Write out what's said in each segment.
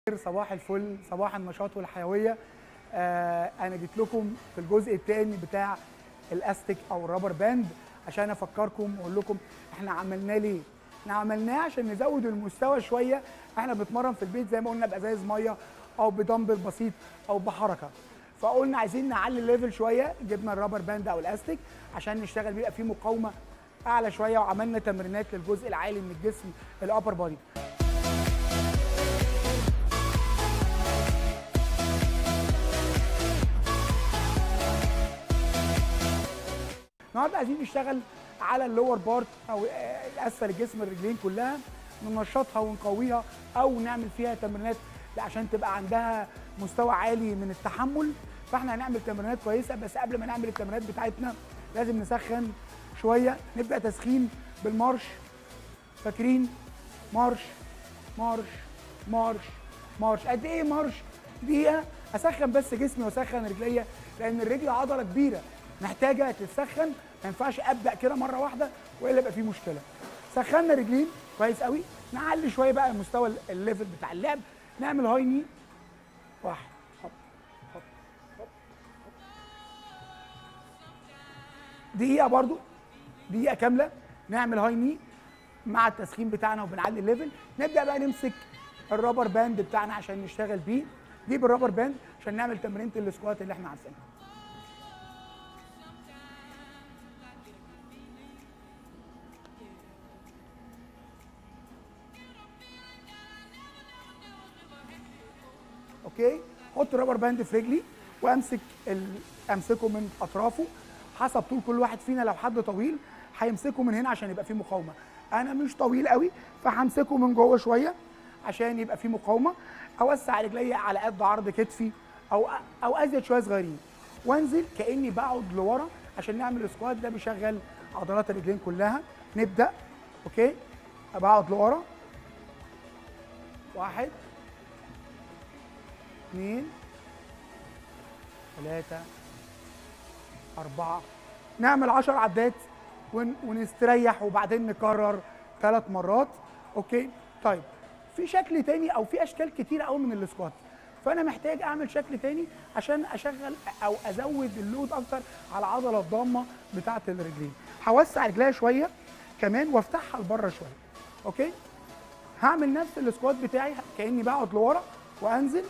صباح الفل صباح النشاط والحيويه آه انا جيت لكم في الجزء الثاني بتاع الاستيك او الرابر باند عشان افكركم واقول لكم احنا عملناه ليه احنا عملناه عشان نزود المستوى شويه احنا بنتمرن في البيت زي ما قلنا بازايز ميه او بدمبل بسيط او بحركه فقلنا عايزين نعلي الليفل شويه جبنا الرابر باند او الاستيك عشان نشتغل بيبقى فيه مقاومه اعلى شويه وعملنا تمرينات للجزء العالي من الجسم الابر بادي النهارده عايزين نشتغل على اللور بارت او اسفل الجسم الرجلين كلها ننشطها ونقويها او نعمل فيها تمرينات عشان تبقى عندها مستوى عالي من التحمل فاحنا هنعمل تمرينات كويسه بس قبل ما نعمل التمرينات بتاعتنا لازم نسخن شويه نبدا تسخين بالمارش فاكرين مارش مارش مارش مارش قد ايه مارش دقيقه اسخن بس جسمي واسخن رجليا لان الرجل عضله كبيره محتاجه تتسخن ما ينفعش ابدا كده مره واحده والا يبقى في مشكله سخنا رجلين كويس قوي نعلي شويه بقى مستوى الليفل بتاع اللعب نعمل هاي ني واحد هوب هوب هوب هوب. دقيقه برضو دقيقه كامله نعمل هاي ني مع التسخين بتاعنا وبنعلي الليفل نبدا بقى نمسك الرابر باند بتاعنا عشان نشتغل بيه نجيب الرابر باند عشان نعمل تمرينه السكوات اللي احنا عارفينها اوكي احط الرابر باند في رجلي وامسك ال... امسكه من اطرافه حسب طول كل واحد فينا لو حد طويل هيمسكه من هنا عشان يبقى فيه مقاومه انا مش طويل قوي فهمسكه من جوه شويه عشان يبقى فيه مقاومه اوسع رجلي على قد عرض كتفي او او ازيد شويه صغيرين وانزل كاني بقعد لورا عشان نعمل السكوات ده بيشغل عضلات الرجلين كلها نبدا اوكي بقعد لورا واحد اثنين ثلاثة أربعة نعمل عشر عدات ون... ونستريح وبعدين نكرر ثلاث مرات أوكي طيب في شكل تاني أو في أشكال كتيرة أوي من السكوات فأنا محتاج أعمل شكل تاني عشان أشغل أو أزود اللود أكتر على العضلة الضامة بتاعة الرجلين هوسع رجليا شوية كمان وافتحها لبره شوية أوكي هعمل نفس السكوات بتاعي كأني بقعد لورا وأنزل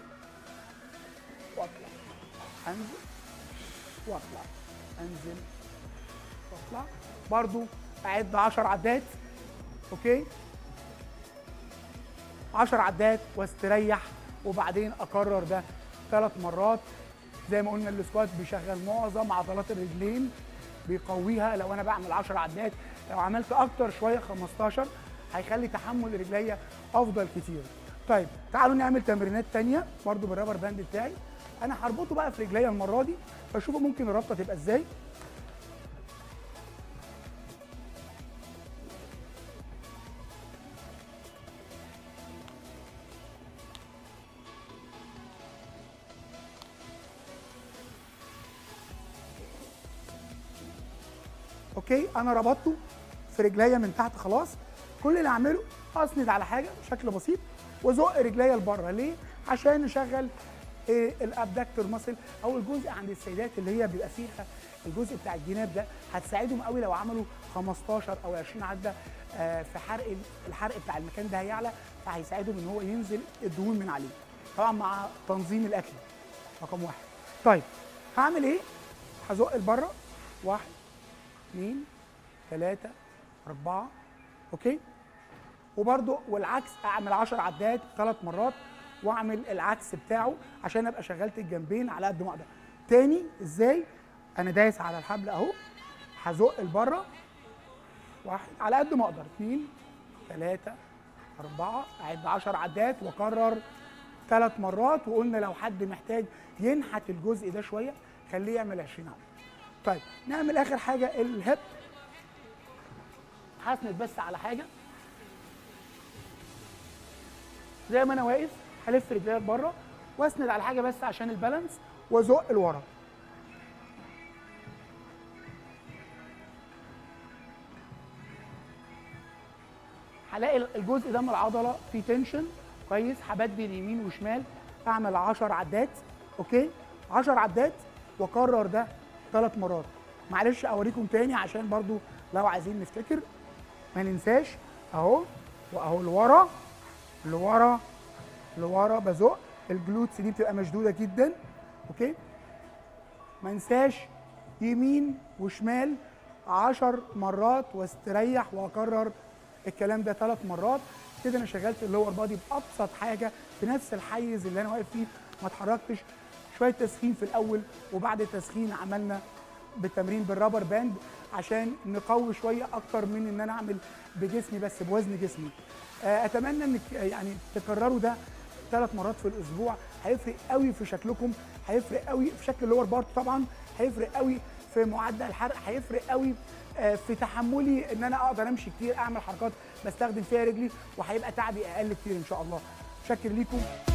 واطلع انزل واطلع انزل واطلع برضو اعد 10 عدات اوكي 10 عدات واستريح وبعدين اكرر ده ثلاث مرات زي ما قلنا السكوات بيشغل معظم عضلات الرجلين بيقويها لو انا بعمل 10 عدات لو عملت اكتر شويه 15 هيخلي تحمل رجليا افضل كتير طيب تعالوا نعمل تمرينات تانية برضو بالرابر باند بتاعي انا هربطه بقى في رجليا المره دي فشوفوا ممكن الربطه تبقى ازاي اوكي انا ربطته في رجليا من تحت خلاص كل اللي اعمله اسند على حاجه بشكل بسيط وازق رجليا لبره ليه عشان نشغل الابدكتور ماسل او الجزء عند السيدات اللي هي بيبقى فيها الجزء بتاع الجناب ده هتساعدهم قوي لو عملوا 15 او 20 عده في حرق الحرق بتاع المكان ده هيعلى فهيساعدهم ان هو ينزل الدهون من عليه طبعا مع تنظيم الاكل رقم واحد طيب هعمل ايه هزق لبره واحد اثنين ثلاثة أربعة أوكي وبرده والعكس أعمل 10 عدات ثلاث مرات واعمل العكس بتاعه عشان ابقى شغلت الجنبين على قد ما اقدر تاني ازاي انا دايس على الحبل اهو هزق لبره واحد على قد ما اقدر اثنين ثلاثة أربعة أعد 10 عدات وأكرر ثلاث مرات وقلنا لو حد محتاج ينحت الجزء ده شوية خليه يعمل 20 عدة. طيب نعمل آخر حاجة الهيب هسند بس على حاجة زي ما أنا واقف هلف رجليا لبره واسند على حاجه بس عشان البالانس وازق لورا هلاقي الجزء ده من العضله فيه تنشن كويس هبدل يمين وشمال اعمل 10 عدات اوكي 10 عدات واكرر ده ثلاث مرات معلش اوريكم تاني عشان برضو لو عايزين نفتكر ما ننساش اهو واهو لورا لورا لورا بزق الجلوتس دي بتبقى مشدوده جدا اوكي ما انساش يمين وشمال عشر مرات واستريح واكرر الكلام ده ثلاث مرات كده انا شغلت اللور بادي بابسط حاجه في نفس الحيز اللي انا واقف فيه ما اتحركتش شويه تسخين في الاول وبعد التسخين عملنا بالتمرين بالرابر باند عشان نقوي شويه اكتر من ان انا اعمل بجسمي بس بوزن جسمي آه، اتمنى انك آه، يعني تكرروا ده ثلاث مرات في الاسبوع هيفرق قوي في شكلكم هيفرق قوي في شكل اللور بارت طبعا هيفرق قوي في معدل الحرق هيفرق قوي آه، في تحملي ان انا اقدر امشي كتير اعمل حركات بستخدم فيها رجلي وهيبقى تعبي اقل كتير ان شاء الله شكر ليكم